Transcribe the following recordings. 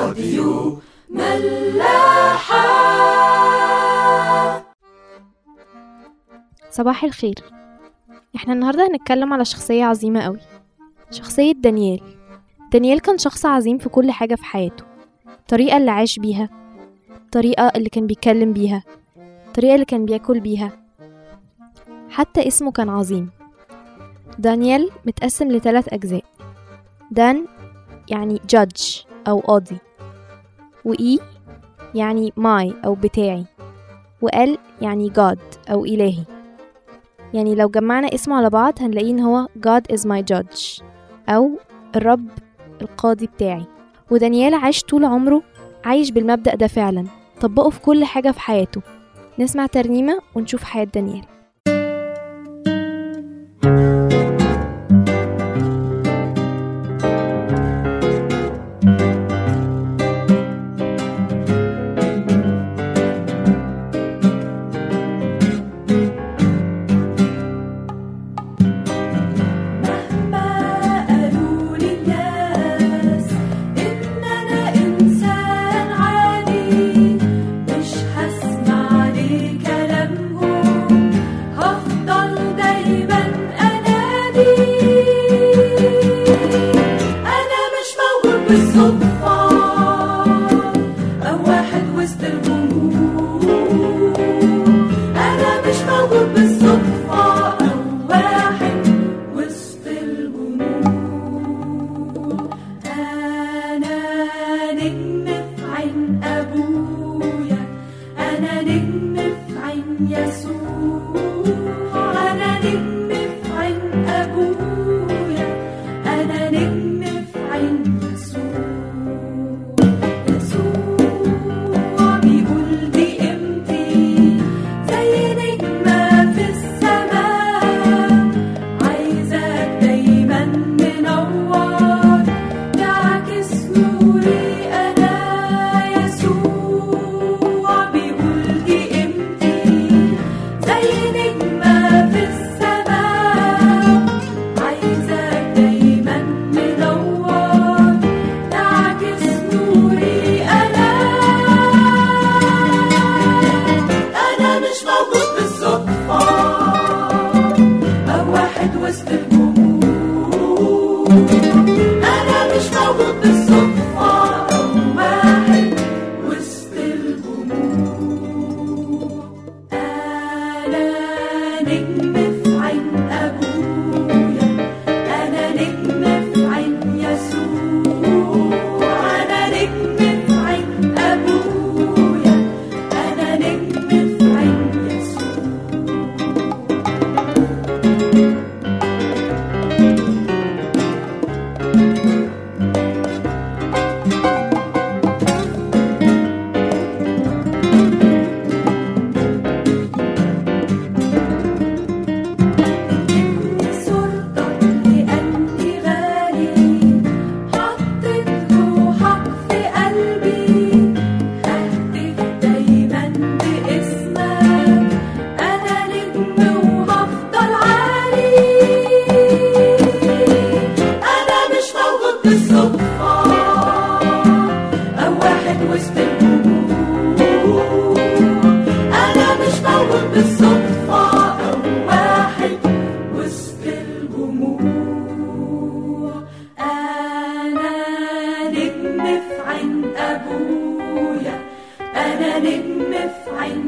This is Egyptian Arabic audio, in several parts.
راديو ملاحة صباح الخير احنا النهاردة هنتكلم على شخصية عظيمة قوي شخصية دانيال دانيال كان شخص عظيم في كل حاجة في حياته الطريقة اللي عاش بيها الطريقة اللي كان بيتكلم بيها الطريقة اللي كان بياكل بيها حتى اسمه كان عظيم دانيال متقسم لثلاث أجزاء دان يعني judge أو قاضي وإي يعني ماي أو بتاعي وال يعني God أو إلهي يعني لو جمعنا اسمه على بعض هنلاقيه إن هو God is my judge أو الرب القاضي بتاعي ودانيال عاش طول عمره عايش بالمبدأ ده فعلا طبقه في كل حاجة في حياته نسمع ترنيمة ونشوف حياة دانيال مهما قالوا لي الناس إن أنا إنسان عادي مش هسمع لكلامهم هفضل دايما أنادي أنا مش موجود بالصدفة أو واحد وسط الجمهور أنا مش موجود بالصدفة أو واحد وسط الجمهور أنا نجم في عين أبويا أنا نجم في عين يسوع أنا نجم في عين أبويا أنا نجم في عين يسوع يسوع بيقول دي قيمتي زي نجمة في السماء عايزك دايما منور تعكس نوري أنا يسوع بيقول دي قيمتي زي نجمة في السماء عايزك دايما منور تعكس نوري أنا أنا مش موجود بالصدفة أو واحد وسط الجمهور أنا مش موجود بالصدفة أو واحد وسط الجمهور أنا نجم في عين أبويا أنا نجم في عين يسوع أنا نجم في عين أبويا أنا نجم في عين يسوع صورتك لقلبي غالي حطيت روحك في قلبي ههتف دايما باسمك أنا نجم وهفضل عالي أنا مش موجود بالصدفة أو واحد وسط الجمهور أنا مش موجود بالصدفة أو واحد وسط الجمهور أنا نجم في عين أبويا أنا نجم في عين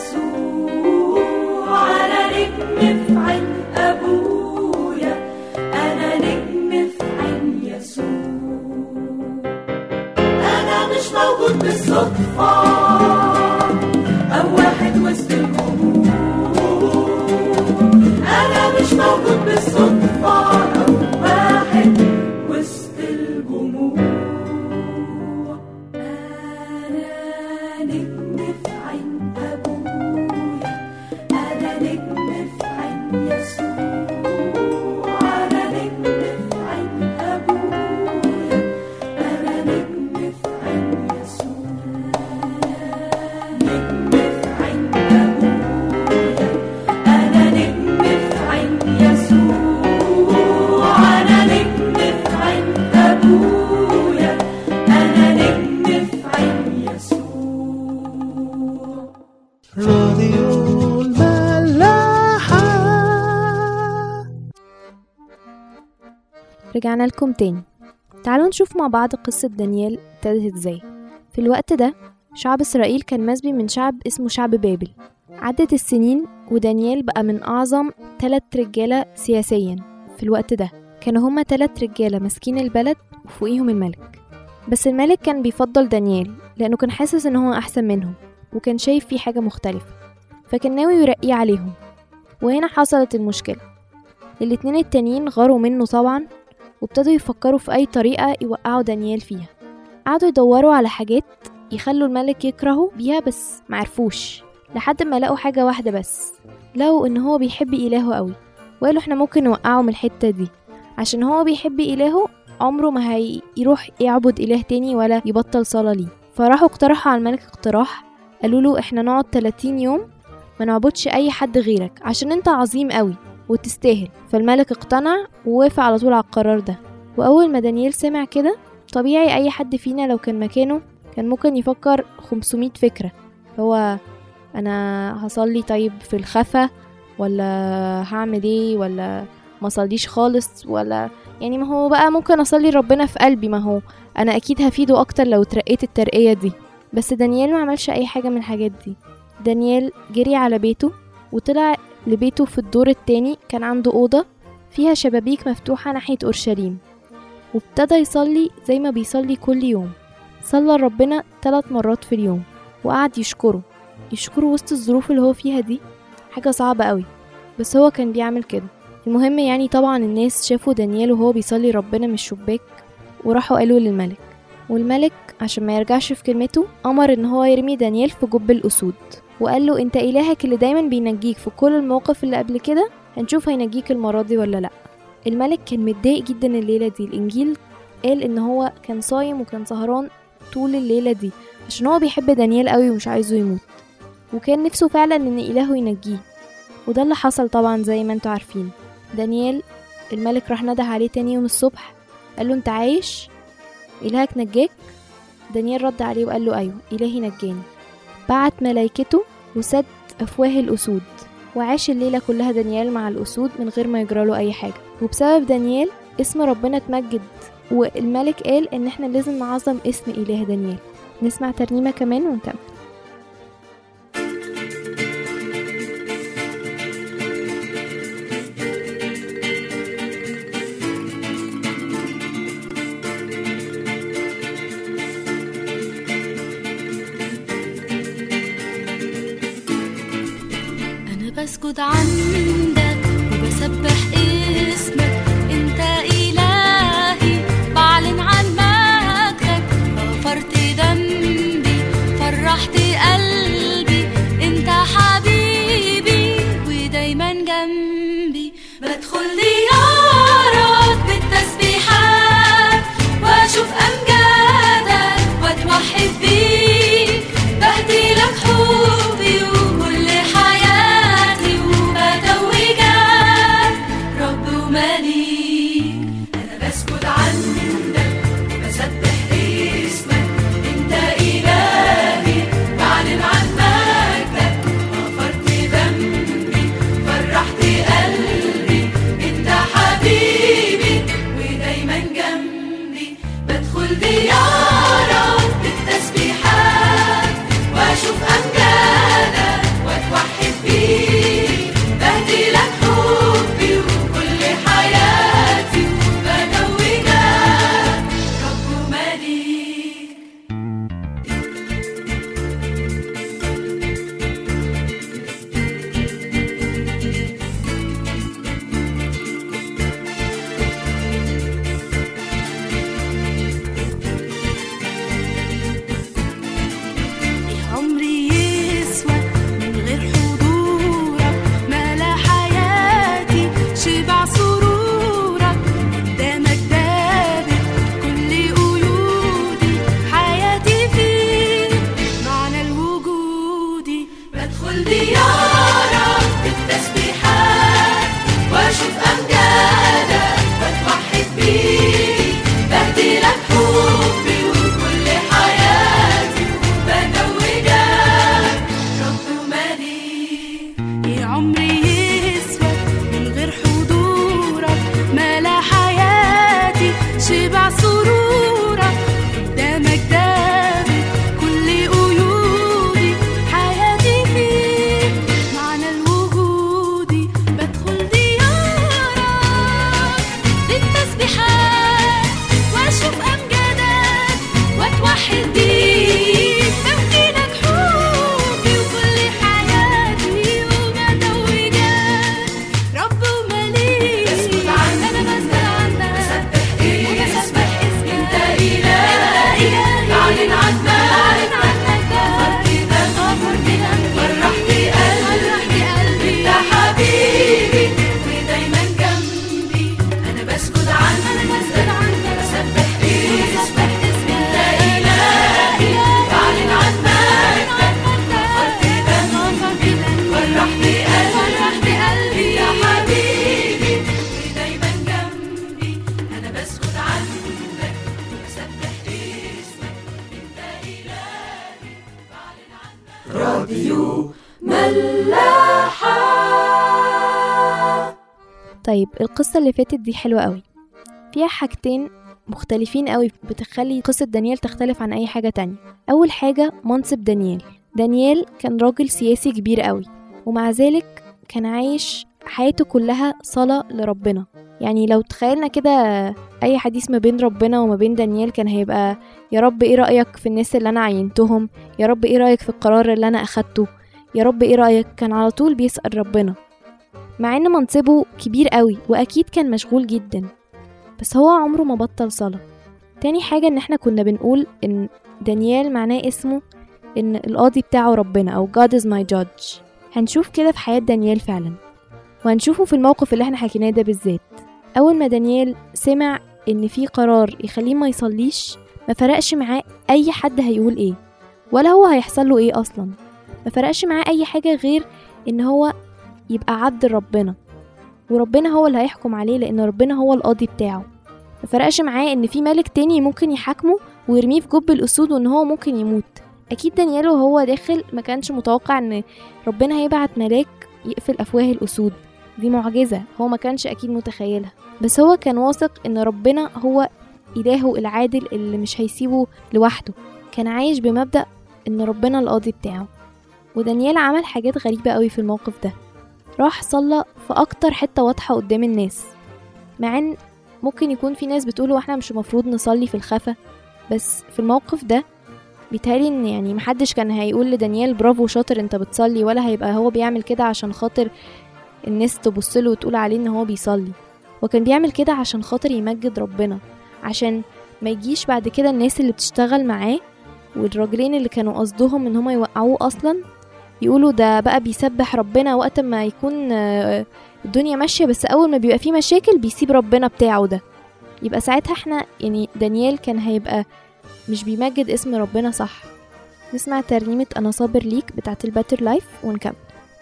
يسوع أنا نجم في عين أبويا أنا نجم في عين يسوع أنا مش موجود بالصدفة أو واحد وسط الجمهور أنا مش موجود بالصدفة أو واحد وسط الجمهور أنا نجم في عين أبويا أنا نجم في عين يسوع أنا نجم في عين أبويا أنا نجم في عين يسوع رجعنا لكم تاني تعالوا نشوف مع بعض قصة دانيال ابتدت ازاي في الوقت ده شعب إسرائيل كان مسبي من شعب اسمه شعب بابل عدت السنين ودانيال بقى من أعظم تلات رجالة سياسيا في الوقت ده كانوا هما تلات رجالة ماسكين البلد وفوقيهم الملك بس الملك كان بيفضل دانيال لأنه كان حاسس إن هو أحسن منهم وكان شايف فيه حاجة مختلفة فكان ناوي يرقيه عليهم وهنا حصلت المشكلة الاتنين التانيين غاروا منه طبعا وابتدوا يفكروا في أي طريقة يوقعوا دانيال فيها قعدوا يدوروا على حاجات يخلوا الملك يكرهه بيها بس معرفوش لحد ما لقوا حاجة واحدة بس لقوا إن هو بيحب إلهه قوي وقالوا احنا ممكن نوقعه من الحتة دي عشان هو بيحب إلهه عمره ما هيروح يعبد إله تاني ولا يبطل صلاة ليه فراحوا اقترحوا على الملك اقتراح قالوا له احنا نقعد 30 يوم ما نعبدش أي حد غيرك عشان انت عظيم قوي وتستاهل فالملك اقتنع ووافق على طول على القرار ده وأول ما دانيال سمع كده طبيعي أي حد فينا لو كان مكانه كان ممكن يفكر 500 فكرة هو أنا هصلي طيب في الخفا ولا هعمل ايه ولا ما صليش خالص ولا يعني ما هو بقى ممكن اصلي ربنا في قلبي ما هو انا اكيد هفيده اكتر لو اترقيت الترقية دي بس دانيال ما عملش اي حاجة من الحاجات دي دانيال جري على بيته وطلع لبيته في الدور التاني كان عنده أوضة فيها شبابيك مفتوحة ناحية أورشليم وابتدى يصلي زي ما بيصلي كل يوم صلى ربنا ثلاث مرات في اليوم وقعد يشكره يشكره وسط الظروف اللي هو فيها دي حاجة صعبة قوي بس هو كان بيعمل كده المهم يعني طبعا الناس شافوا دانيال وهو بيصلي ربنا من الشباك وراحوا قالوا للملك والملك عشان ما يرجعش في كلمته أمر إن هو يرمي دانيال في جب الأسود وقال له أنت إلهك اللي دايما بينجيك في كل المواقف اللي قبل كده هنشوف هينجيك المرة دي ولا لأ الملك كان متضايق جدا الليلة دي الإنجيل قال إن هو كان صايم وكان سهران طول الليلة دي عشان هو بيحب دانيال قوي ومش عايزه يموت وكان نفسه فعلا إن إلهه ينجيه وده اللي حصل طبعا زي ما انتوا عارفين دانيال الملك راح نده عليه تاني يوم الصبح قال له انت عايش إلهك نجاك دانيال رد عليه وقال له أيوه إلهي نجاني بعت ملايكته وسد أفواه الأسود وعاش الليلة كلها دانيال مع الأسود من غير ما يجراله أي حاجة وبسبب دانيال اسم ربنا اتمجد والملك قال إن احنا لازم نعظم اسم إله دانيال نسمع ترنيمة كمان ونكمل أنا بسجد عندك وبسبح اسمك أنت إلهي بعلن عن مجدك غفرت ذنبي فرحت قلبي أنت حبيبي ودايما جنبي بدخل ديارك بالتسبيحات وأشوف أمجادك وأتوحد بيك بهدي لك حبي وكل حياتي وبتوب راديو ملاحة طيب القصة اللي فاتت دي حلوة قوي فيها حاجتين مختلفين قوي بتخلي قصة دانيال تختلف عن أي حاجة تانية أول حاجة منصب دانيال دانيال كان راجل سياسي كبير قوي ومع ذلك كان عايش حياته كلها صلاة لربنا يعني لو تخيلنا كده أي حديث ما بين ربنا وما بين دانيال كان هيبقى يا رب إيه رأيك في الناس اللي أنا عينتهم يا رب إيه رأيك في القرار اللي أنا أخدته يا رب إيه رأيك كان على طول بيسأل ربنا مع ان منصبه كبير قوي واكيد كان مشغول جدا بس هو عمره ما بطل صلاة تاني حاجة ان احنا كنا بنقول ان دانيال معناه اسمه ان القاضي بتاعه ربنا او God is my judge هنشوف كده في حياة دانيال فعلا وهنشوفه في الموقف اللي احنا حكيناه ده بالذات اول ما دانيال سمع ان في قرار يخليه ما يصليش ما فرقش معاه اي حد هيقول ايه ولا هو هيحصل له ايه اصلا ما فرقش معاه اي حاجة غير ان هو يبقى عبد ربنا وربنا هو اللي هيحكم عليه لان ربنا هو القاضي بتاعه مفرقش معاه ان في ملك تاني ممكن يحاكمه ويرميه في جب الاسود وان هو ممكن يموت اكيد دانيال وهو داخل ما كانش متوقع ان ربنا هيبعت ملاك يقفل افواه الاسود دي معجزة هو ما كانش اكيد متخيلها بس هو كان واثق ان ربنا هو الهه العادل اللي مش هيسيبه لوحده كان عايش بمبدأ ان ربنا القاضي بتاعه ودانيال عمل حاجات غريبة قوي في الموقف ده راح صلى في اكتر حتة واضحة قدام الناس مع ان ممكن يكون في ناس بتقول احنا مش المفروض نصلي في الخفا بس في الموقف ده بيتهيألي ان يعني محدش كان هيقول لدانيال برافو شاطر انت بتصلي ولا هيبقى هو بيعمل كده عشان خاطر الناس تبصله وتقول عليه ان هو بيصلي هو كان بيعمل كده عشان خاطر يمجد ربنا عشان ما يجيش بعد كده الناس اللي بتشتغل معاه والراجلين اللي كانوا قصدهم ان هما يوقعوه اصلا يقولوا ده بقى بيسبح ربنا وقت ما يكون آه، الدنيا ماشية بس أول ما بيبقى فيه مشاكل بيسيب ربنا بتاعه ده يبقى ساعتها احنا يعني دانيال كان هيبقى مش بيمجد اسم ربنا صح نسمع ترنيمة أنا صابر ليك بتاعت الباتر لايف ونكمل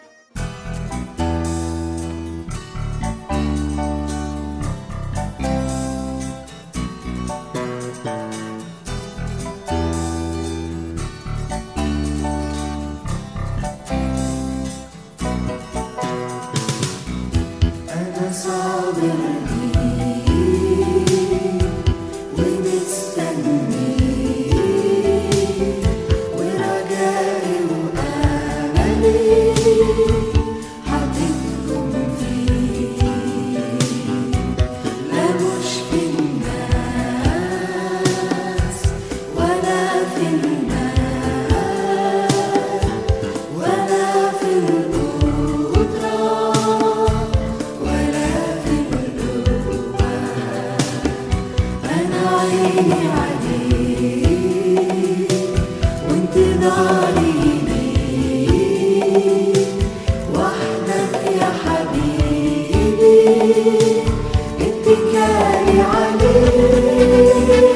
أنا صابر ومستني ورجائي وأملي حاططهم فيك لا مش في الناس ولا في المال ولا في القدرة ولا في القوة أنا عيني عليك وانتظاري ليك وحدك يا حبيبي اتكالي عليك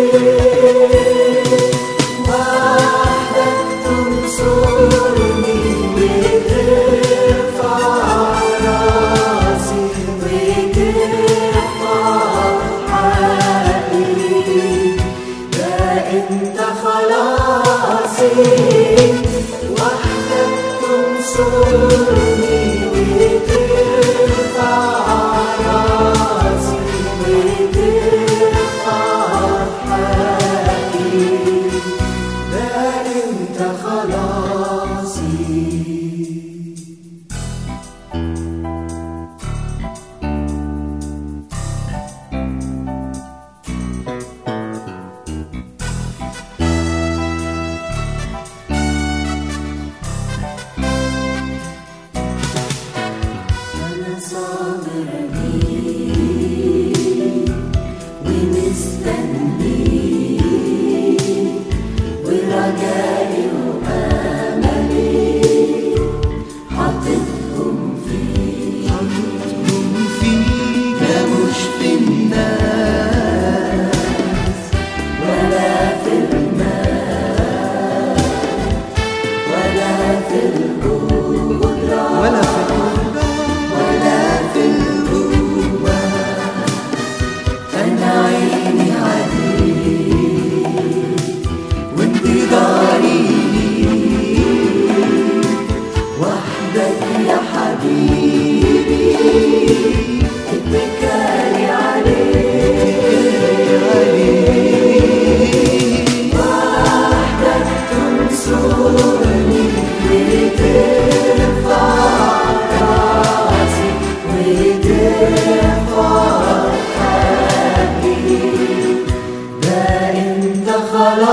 وحدك تنصرني وترفع راسي وترفع حقي ده انت خلاصي وحدك تنصرني وترفع راسي وترفع حقي ده انت خلاصي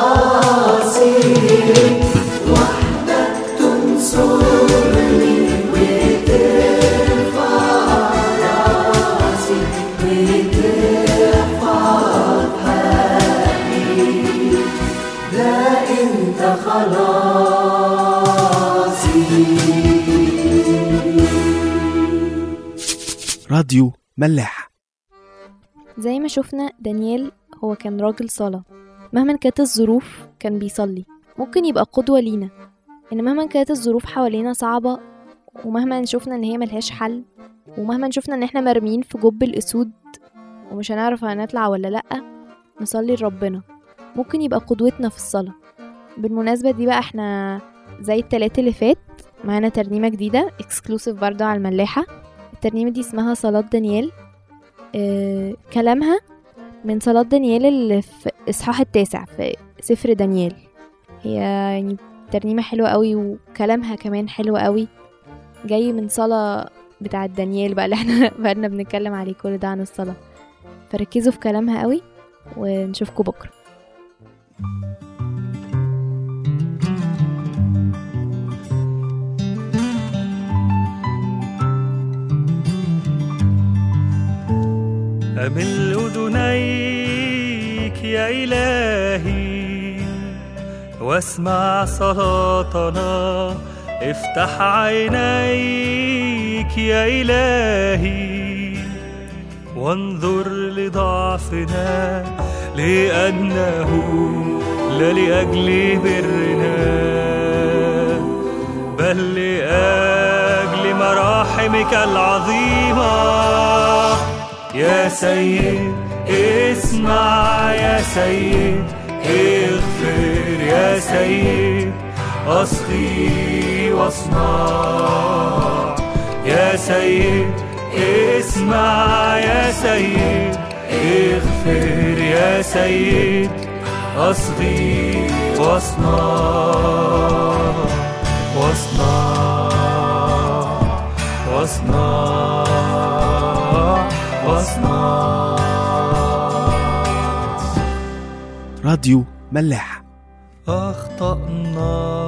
راديو ملاح زي ما شفنا دانيال هو كان راجل صلاة مهما كانت الظروف كان بيصلي ممكن يبقى قدوة لينا إن مهما كانت الظروف حوالينا صعبة ومهما شفنا إن هي ملهاش حل ومهما شفنا إن إحنا مرميين في جب الأسود ومش هنعرف هنطلع ولا لأ نصلي لربنا ممكن يبقى قدوتنا في الصلاة بالمناسبة دي بقى احنا زي التلات اللي فات معانا ترنيمة جديدة اكسكلوسيف برضه على الملاحة الترنيمة دي اسمها صلاة دانيال آه كلامها من صلاة دانيال اللي في إصحاح التاسع في سفر دانيال هي يعني ترنيمة حلوة قوي وكلامها كمان حلو قوي جاي من صلاة بتاعة دانيال بقى اللي احنا بقالنا بنتكلم عليه كل ده عن الصلاة فركزوا في كلامها قوي ونشوفكم بكرة أمل أذنيك يا إلهي واسمع صلاتنا افتح عينيك يا إلهي وانظر لضعفنا لأنه لا لأجل برنا بل لأجل مراحمك العظيمة يا سيد اسمع يا سيد اغفر يا سيد اصغي واصنع يا سيد اسمع يا سيد اغفر يا سيد اصغي واصنع واصنع واصنع واصنع راديو ملاح أخطأنا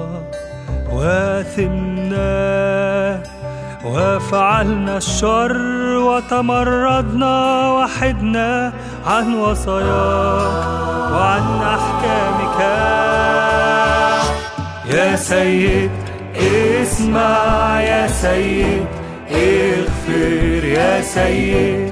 واثمنا وفعلنا الشر وتمردنا وحدنا عن وصاياك وعن أحكامك يا سيد اسمع يا سيد اغفر يا سيد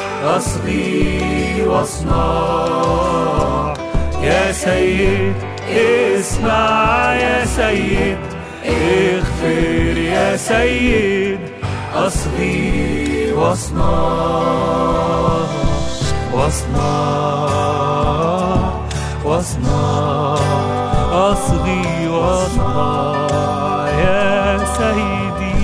أصغي واصنع يا سيد اسمع يا سيد اغفر يا سيد أصغي واصنع واصنع واصنع أصغي واصنع يا سيدي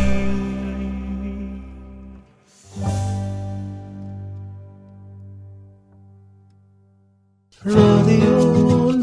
راديو